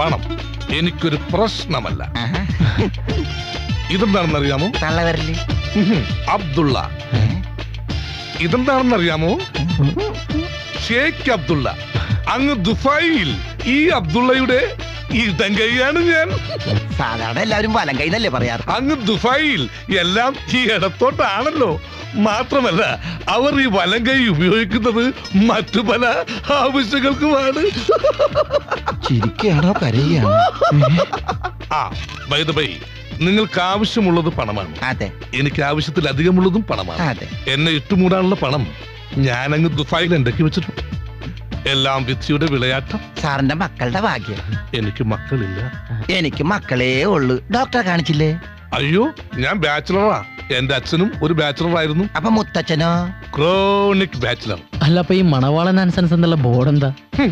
പണം എനിക്കൊരു പ്രശ്നമല്ല ഇതെന്താണെന്നറിയാമോ തള്ളവരല് ഉഹും, അബ്ദുള്ള ഇതെന്താണെന്നറിയാമോ ഷേഖ് അബ്ദുള്ള അങ്ങ് ദുബായിൽ ഈ അബ്ദുള്ളയുടെ ഇടങ്കൈയാണ് ഞാൻ സാധാരണ എല്ലാവരും വലം കൈന്നല്ലേ പറയാറ് അങ്ങ് ദുബായിൽ എല്ലാം ഈ ഇടത്തോട്ടാണല്ലോ മാത്രമല്ല അവർ ഈ വലം കൈ ഉപയോഗിക്കുന്നത് മറ്റു പല ആവശ്യങ്ങൾക്കുമാണ് ചിരിക്കുകയാണോ കരയുകയാണോ ആ ബൈ ബൈ നിങ്ങൾക്ക് ആവശ്യമുള്ളത് പണമാണ് അതെ എനിക്ക് ആവശ്യത്തിലധികമുള്ളതും പണമാണ് അതെ എന്നെ ഇട്ടുമൂടാനുള്ള പണം ഞാനങ്ങ് ദുബായിൽ ഉണ്ടാക്കി വെച്ചിട്ടുണ്ട് എല്ലാം വിധിയുടെ വിളയാട്ടം സാറിന്റെ മക്കളുടെ ഭാഗ്യം എനിക്ക് മക്കളില്ല എനിക്ക് മക്കളേ ഉള്ളു ഡോക്ടറെ കാണിച്ചില്ലേ അയ്യോ ഞാൻ ബാച്ചിലറാ എന്റെ അച്ഛനും ഒരു ബാച്ചിലർ ആയിരുന്നു അപ്പൊ മുത്തച്ഛനോ ക്രോണിക് ബാച്ചിലർ അല്ല അപ്പൊ ഈ മണവാളൻ ആൻസൻസ് എന്നുള്ള ബോർഡ് എന്താ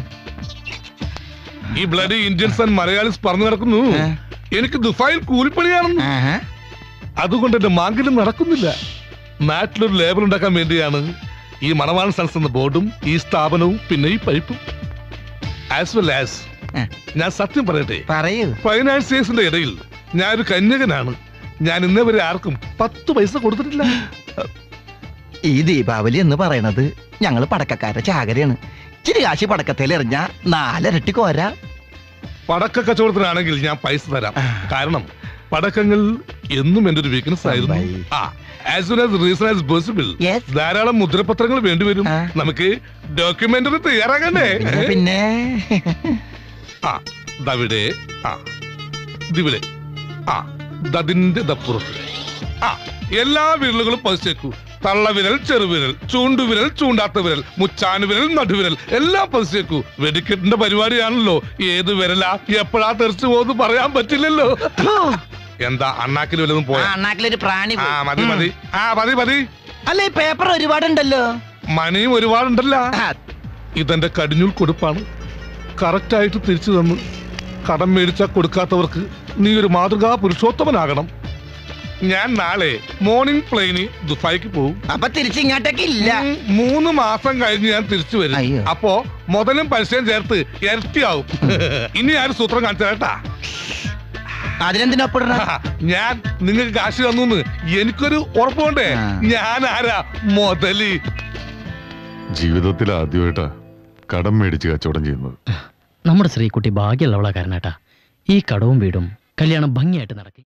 ഈ ബ്ലഡ് ഇന്ത്യൻസ് ആൻഡ് മലയാളീസ് പറഞ്ഞു നടക്കുന്നു ഏ? എനിക്ക് ദുബായിൽ കൂലിപ്പണിയാണെന്ന് ആഹാ. അതുകൊണ്ട് എന്റെ മാങ്കിലും നടക്കുന്നില്ല നാട്ടിലൊരു ലേബൽ ഉണ്ടാക്കാൻ വേണ്ടിയാണ് ഈ മണവാളൻ സൺസ് എന്ന ബോർഡും ഈ സ്ഥാപനവും പിന്നെ ഈ പൈപ്പും ആസ് വെൽ ആസ് ഏ. ഞാൻ സത്യം പറയട്ടെ പറയൂ ഫൈനാൻസിയേഴ്സിന്റെ ഇടയിൽ ഞാനൊരു കന്യകനാണ് ഞാൻ ഇന്നേ വരെ ആർക്കും പത്ത് പൈസ കൊടുത്തിട്ടില്ല ഈ ദീപാവലി എന്ന് പറയണത് ഞങ്ങള് പടക്കക്കാരുടെ ചാകരയാണ് ഇച്ചിരി കാശി പടക്കത്തേൽ എറിഞ്ഞ നാലരട്ടി കോര പടക്ക കച്ചവടത്തിനാണെങ്കിൽ ഞാൻ പൈസ തരാം ആ. കാരണം പടക്കങ്ങൾ എന്നും എന്റെ ഒരു വീക്ക്നെസ് ആയിരുന്നു അമ്പായി. ആ as soon as reason as possible Yes. ധാരാളം മുദ്രപത്രങ്ങൾ വേണ്ടിവരും ആ. നമുക്ക് ഡോക്യുമെന്ററി തയ്യാറാകണ്ടേ പിന്നെ പിന്നെ ആ ദവിടെ ആ ദിവിടെ ആ ദതിന്റെ ദപ്പുറത്ത് ആ എല്ലാ വിരലുകളും പതിച്ചേക്കൂ തള്ളവിരൽ ചെറുവിരൽ ചൂണ്ടുവിരൽ ചൂണ്ടാത്ത വിരൽ മുച്ചാനുവിരൽ നടുവിരൽ എല്ലാം പതിച്ചേക്കൂ വെടിക്കെട്ടിന്റെ പരിപാടിയാണല്ലോ ഏത് വിരലാ എപ്പോഴാ തെറിച്ചു പോകുന്നു പറയാൻ പറ്റില്ലല്ലോ എന്താ അണ്ണാക്കിൽ വല്ലതും ആ, പോയാ അണ്ണാക്കിലൊരു പ്രാണി ആ പോയി. മതി ഉം. മതി ആ മതി മതി അല്ല ഈ പേപ്പർ ഒരുപാടുണ്ടല്ലോ മണിയും ഒരുപാടുണ്ടല്ലോ ആ, ഇതെന്റെ കടിഞ്ഞൂൽ കൊടുപ്പാണ് കറക്റ്റായിട്ട് തിരിച്ചു തന്നു കടം മേടിച്ചാൽ കൊടുക്കാത്തവർക്ക് നീ ഒരു മാതൃകാ പുരുഷോത്തമനാകണം ഞാൻ നാളെ മോർണിംഗ് പ്ലെയിനിൽ ദുബായിക്ക് പോകും അപ്പൊ തിരിച്ചിങ്ങോട്ടേക്ക് ഇല്ല ഉം, മൂന്ന് മാസം കഴിഞ്ഞ് ഞാൻ തിരിച്ചു വരും അയ്യോ. അപ്പോ മുതലും പലിശയും ചേർത്ത് ഇരട്ടിയാവും ഇനി ഞാൻ സൂത്രം കാണിച്ചു കേട്ടാ അതിനെന്തിനൊപ്പിടണ ഞാൻ നിങ്ങൾക്ക് കാശ് തന്നു എനിക്കൊരു ഉറപ്പുണ്ടേ ആ. ഞാൻ ആരാ മുതല് ജീവിതത്തിൽ ആദ്യമായിട്ടാ കടം മേടിച്ച് കച്ചവടം ചെയ്യുന്നത് നമ്മുടെ ശ്രീകുട്ടി ഭാഗ്യമുള്ളവളാ കാരണേട്ടാ ഈ കടവും വീടും കല്യാണം ഭംഗിയായിട്ട് നടക്കി